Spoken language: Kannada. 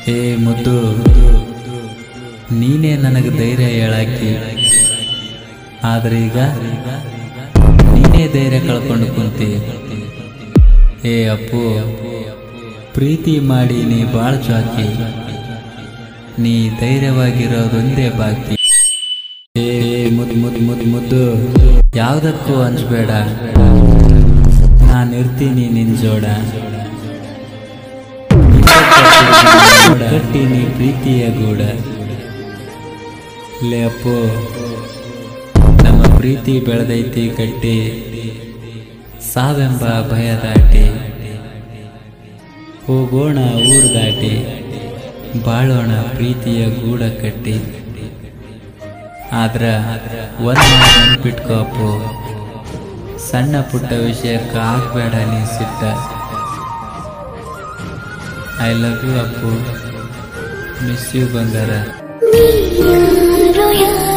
ಏ ಮುದ್ದು ನೀನೇ ನನಗೆ ಧೈರ್ಯ ಹೇಳಾಕಿ ಆದ್ರೆ ಈಗ ನೀನೇ ಧೈರ್ಯ ಕಳ್ಕೊಂಡು ಕುಂತಿ ಏ ಅಪ್ಪು ಪ್ರೀತಿ ಮಾಡಿ ನೀ ಬಾಳ ಚಾಕಿ ನೀ ಧೈರ್ಯವಾಗಿರೋದೊಂದೇ ಬಾಕಿ ಏ ಮುದ್ ಮುದ್ ಮುದ್ ಮುದ್ದು ಯಾವ್ದಕ್ಕೂ ಹಂಚ್ಬೇಡ ನಾನು ಇರ್ತೀನಿ ನಿನ್ ಜೋಡ ಕಟ್ಟಿ ನೀ ಪ್ರೀತಿಯ ಗೂಡ ಲೇ ಅಪ್ಪು ನಮ್ಮ ಪ್ರೀತಿ ಬೆಳೆದೈತಿ ಕಟ್ಟಿ ಸಾವೆಂಬ ಭಯ ದಾಟಿ ಹೋಗೋಣ ಊರು ದಾಟಿ ಬಾಳೋಣ ಪ್ರೀತಿಯ ಗೂಡ ಕಟ್ಟಿ ಆದ್ರ ಒಂದು ನೆನ್ಪಿಟ್ಕೋ ಅಪ್ಪು ಸಣ್ಣ ಪುಟ್ಟ ವಿಷಯಕ್ಕೆ ಆಗ್ಬೇಡ ನೀ ಸಿಟ್ಟ I love you Appu miss you ಬಂಗಾರ ನೀಯಾರೋ ಯಾರೋ